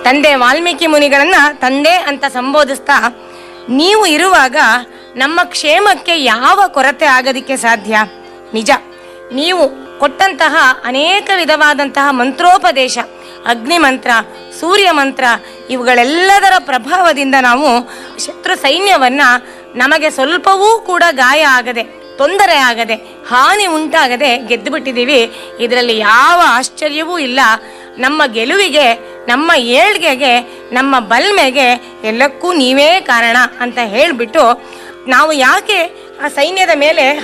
ತಂದೆ ವಾಲ್ಮೀಕಿ ಮುನಿಗಳನ್ನ ತಂದೆ ಅಂತ ಸಂಬೋಧಿಸ್ತಾ ನೀವು ಇರುವಾಗ ನಮ್ಮ ಕ್ಷೇಮಕ್ಕೆ ಯಾವ ಕೊರತೆ ಆಗೋದಿಕ್ಕೆ ಸಾಧ್ಯ ನಿಜ ನೀವು ಕೊಟ್ಟಂತಹ ಅನೇಕ ವಿಧವಾದಂತಹ ಮಂತ್ರೋಪದೇಶ ಅಗ್ನಿ ಮಂತ್ರ ಸೂರ್ಯ ಮಂತ್ರ ಇವುಗಳೆಲ್ಲದರ ಪ್ರಭಾವದಿಂದ ನಾವು ಶತ್ರು ಸೈನ್ಯವನ್ನ ನಮಗೆ ಸ್ವಲ್ಪವೂ ಕೂಡ ಗಾಯ ಆಗದೆ ತೊಂದರೆ ಆಗದೆ ಹಾನಿ ಉಂಟಾಗದೆ ಗೆದ್ದು ಬಿಟ್ಟಿದ್ದೀವಿ ಇದರಲ್ಲಿ ಯಾವ ಆಶ್ಚರ್ಯವೂ ಇಲ್ಲ ನಮ್ಮ ಗೆಲುವಿಗೆ ನಮ್ಮ ಏಳ್ಗೆಗೆ ನಮ್ಮ ಬಲ್ಮೆಗೆ ಎಲ್ಲಕ್ಕೂ ನೀವೇ ಕಾರಣ ಅಂತ ಹೇಳಿಬಿಟ್ಟು ನಾವು ಯಾಕೆ ಆ ಸೈನ್ಯದ ಮೇಲೆ